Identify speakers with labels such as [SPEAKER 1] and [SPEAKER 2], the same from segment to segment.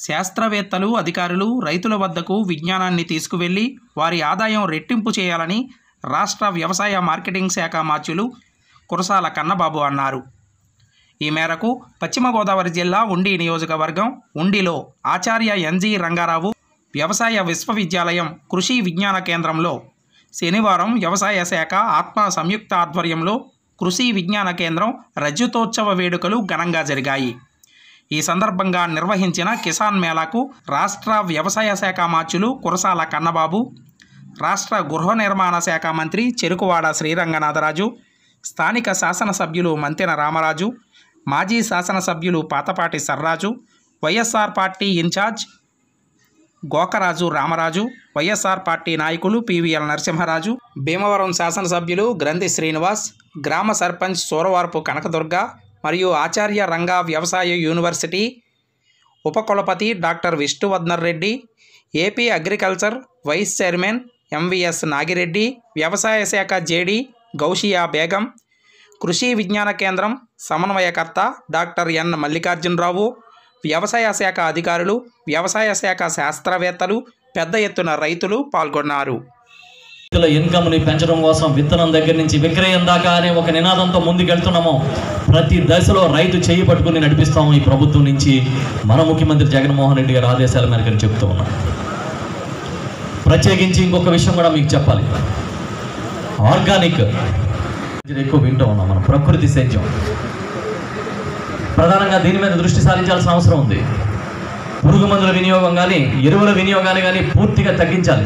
[SPEAKER 1] శాస్త్రవేత్తలు అధికారులు రైతుల వద్దకు విజ్ఞానాన్ని తీసుకువెళ్లి వారి ఆదాయం రెట్టింపు చేయాలని రాష్ట్ర వ్యవసాయ మార్కెటింగ్ శాఖ మార్చులు కురసాల కన్నబాబు అన్నారు ఈ మేరకు పశ్చిమ గోదావరి జిల్లా ఉండి నియోజకవర్గం ఉండిలో ఆచార్య ఎన్జి రంగారావు వ్యవసాయ విశ్వవిద్యాలయం కృషి విజ్ఞాన కేంద్రంలో శనివారం వ్యవసాయ శాఖ ఆత్మ సంయుక్త ఆధ్వర్యంలో కృషి విజ్ఞాన కేంద్రం రజతోత్సవ వేడుకలు ఘనంగా జరిగాయి ఈ సందర్భంగా నిర్వహించిన కిసాన్ మేళాకు రాష్ట్ర వ్యవసాయ శాఖ మార్చులు కురసాల కన్నబాబు రాష్ట్ర గృహ నిర్మాణ శాఖ మంత్రి చెరుకువాడ శ్రీరంగనాథరాజు స్థానిక శాసనసభ్యులు మంతెన రామరాజు మాజీ శాసనసభ్యులు Patapati Sarraju YSR party in charge Gokaraju Ramaraju YSR party నాయకులు పివిఎల్ నరసింహరాజు భీమవరం శాసనసభ్యులు గ్రంథి శ్రీనివాస్ గ్రామ సర్పంచ్ సూరవారపు కనకదుర్గ మరియు ఆచార్య రంగా వ్యవసాయ యూనివర్సిటీ ఉపకులపతి doctor Vishnuvardhan Reddy AP agriculture vice chairman MVS Nagireddy వ్యవసాయ శాఖ జేడి గౌషియా బేగం కృషి విజ్ఞాన కేంద్రం సమన్వయకర్త డాక్టర్ ఎన్ మల్లికార్జునరావు వ్యవసాయ శాఖ అధికారులు వ్యవసాయ శాఖ శాస్త్రవేత్తలు పెద్ద ఎత్తున రైతులు పాల్గొన్నారు
[SPEAKER 2] రైతుల ఇన్కమ్ని పెంచడం కోసం విత్తనం దగ్గర నుంచి విక్రయం దాకా అనే ఒక నినాదంతో ముందుకెళ్తున్నాము ప్రతి దశలో రైతు చేయి పట్టుకుని నడిపిస్తాము ఈ ప్రభుత్వం నుంచి మన ముఖ్యమంత్రి జగన్మోహన్ రెడ్డి గారి ఆదేశాల మేరకు అని చెప్తూ ఉన్నాం ప్రత్యేకించి ఇంకొక విషయం కూడా మీకు చెప్పాలి ఆర్గానిక్ ఎక్కువ వింటూ ఉన్నాం మనం ప్రకృతి సేద్యం ప్రధానంగా దీని మీద దృష్టి సారించాల్సిన అవసరం ఉంది పురుగు మందుల వినియోగం కానీ ఎరువుల వినియోగాన్ని కానీ పూర్తిగా తగ్గించాలి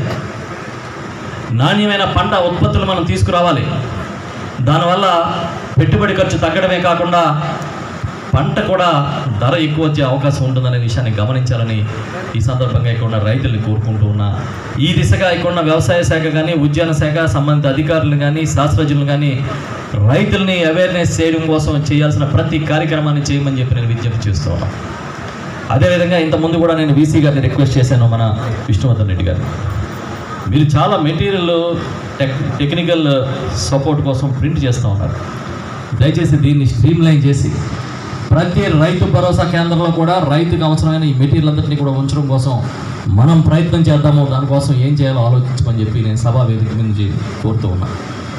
[SPEAKER 2] నాణ్యమైన పంట ఉత్పత్తులు మనం తీసుకురావాలి దానివల్ల పెట్టుబడి ఖర్చు తగ్గడమే కాకుండా పంట కూడా ధర ఎక్కువ వచ్చే అవకాశం ఉంటుందనే విషయాన్ని గమనించాలని ఈ సందర్భంగా ఇక్కడ ఉన్న రైతుల్ని కోరుకుంటూ ఉన్నా ఈ దిశగా ఇక్కడ ఉన్న వ్యవసాయ శాఖ కానీ ఉద్యాన శాఖ సంబంధిత అధికారులు కానీ శాస్త్రజ్ఞులు కానీ రైతుల్ని అవేర్నెస్ చేయడం కోసం చేయాల్సిన ప్రతి కార్యక్రమాన్ని చేయమని చెప్పి నేను విజ్ఞప్తి చేస్తూ ఉన్నాను అదేవిధంగా ఇంతకుముందు కూడా నేను వీసీ గారిని రిక్వెస్ట్ చేశాను మన విష్ణువర్ధన్ రెడ్డి గారిని మీరు చాలా మెటీరియల్ టెక్ టెక్నికల్ సపోర్ట్ కోసం ప్రింట్ చేస్తూ ఉన్నారు దయచేసి దీన్ని స్ట్రీమ్లైన్ చేసి ప్రతి రైతు భరోసా కేంద్రంలో కూడా రైతుకు అవసరమైన ఈ మెటీరియల్ అంతటిని కూడా ఉంచడం కోసం మనం ప్రయత్నం చేద్దాము దానికోసం ఏం చేయాలో ఆలోచించమని చెప్పి నేను సభా వేదిక నుంచి కోరుతూ ఉన్నా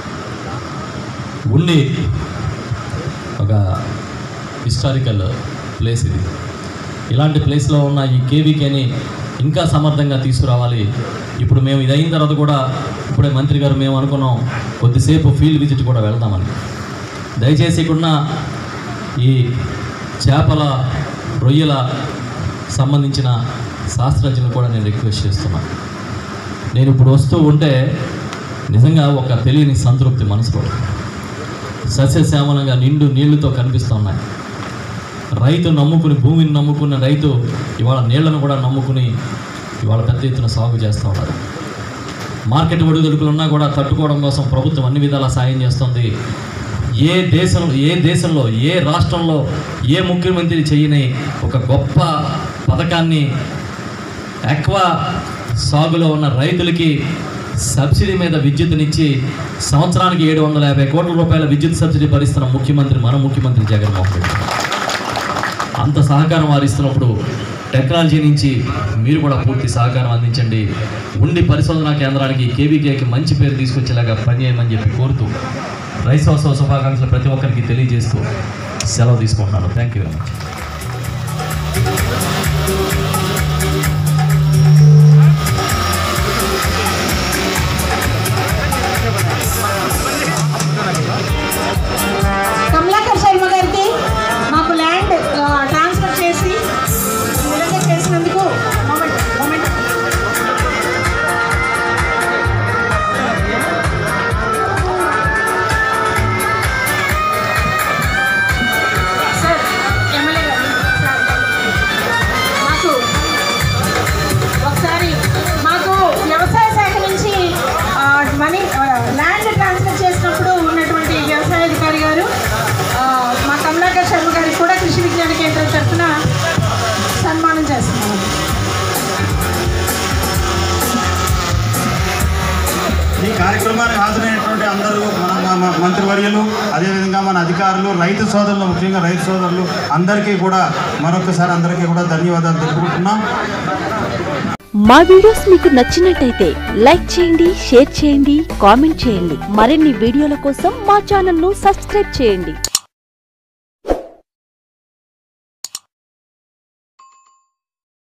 [SPEAKER 2] ఉండి ఒక హిస్టారికల్ ప్లేస్ ఇది ఇలాంటి ప్లేస్లో ఉన్న ఈ కేవీకేని ఇంకా సమర్థంగా తీసుకురావాలి ఇప్పుడు మేము ఇది అయిన తర్వాత కూడా ఇప్పుడే మంత్రి గారు మేము అనుకున్నాం కొద్దిసేపు ఫీల్డ్ విజిట్ కూడా వెళ్దామని దయచేసి ఇక్కడున్న ఈ చేపల రొయ్యల సంబంధించిన శాస్త్రజ్ఞులు కూడా నేను రిక్వెస్ట్ చేస్తున్నాను నేను ఇప్పుడు వస్తూ ఉంటే నిజంగా ఒక తెలియని సంతృప్తి మనసులో సస్యశ్యామలంగా నిండు నీళ్లతో కనిపిస్తూ ఉన్నాయి రైతు నమ్ముకుని భూమిని నమ్ముకున్న రైతు ఇవాళ నీళ్లను కూడా నమ్ముకుని ఇవాళ పెద్ద ఎత్తున సాగు చేస్తూ ఉన్నారు మార్కెట్ ఒడిదుడుకులు ఉన్నా కూడా తట్టుకోవడం కోసం ప్రభుత్వం అన్ని విధాలా సాయం చేస్తుంది ఏ దేశం ఏ దేశంలో ఏ రాష్ట్రంలో ఏ ముఖ్యమంత్రి చేయని ఒక గొప్ప పథకాన్ని ఎక్కువ సాగులో ఉన్న రైతులకి సబ్సిడీ మీద విద్యుత్నిచ్చి సంవత్సరానికి ఏడు వందల యాభై కోట్ల రూపాయల విద్యుత్ సబ్సిడీ భరిస్తున్న ముఖ్యమంత్రి మన ముఖ్యమంత్రి జగన్మోహన్ రెడ్డి అంత సహకారం వారిస్తున్నప్పుడు టెక్నాలజీ నుంచి మీరు కూడా పూర్తి సహకారం అందించండి ఉండి పరిశోధనా కేంద్రానికి కేవీకేకి మంచి పేరు తీసుకొచ్చేలాగా పనిచేయమని చెప్పి కోరుతూ రైతోత్సవ శుభాకాంక్షలు ప్రతి ఒక్కరికి తెలియజేస్తూ సెలవు తీసుకుంటున్నాను thank you very much
[SPEAKER 3] Kamalakar Sharma గారికి మాకు ల్యాండ్ ఆ, ట్రాన్స్ఫర్ చేసి నిలకడ చేసినందుకు మొమెంట్ మొమెంట్ సార్ ఎమ్మెల్యే గారు సార్ మాకు ఒకసారి మాకు వ్యవసాయ శాఖ నుంచి ఆ, మనీ ఆ, ల్యాండ్ ట్రాన్స్ఫర్ చేసినప్పుడు ఉన్నటువంటి వ్యవసాయ అధికారి గారు ఆ, మా కమలాకర్ శర్మ గారికి కూడా కృషి విజ్ఞాన కేంద్రం తరఫున సన్మానం చేస్తున్నాము
[SPEAKER 4] ఈ కార్యక్రమానికి హాజరైనటువంటి అందరూ మన మా మా మంత్రివర్యులు అదేవిధంగా మన అధికారులు రైతు సోదరులు ముఖ్యంగా రైతు సోదరులు అందరికీ కూడా మరొకసారి అందరికీ కూడా ధన్యవాదాలు తెలుపుకుంటున్నాం
[SPEAKER 5] మా వీడియోస్ మీకు నచ్చినట్టయితే లైక్ చేయండి షేర్ చేయండి కామెంట్ చేయండి మరిన్ని వీడియోల కోసం మా ఛానల్ ను సబ్స్క్రైబ్ చేయండి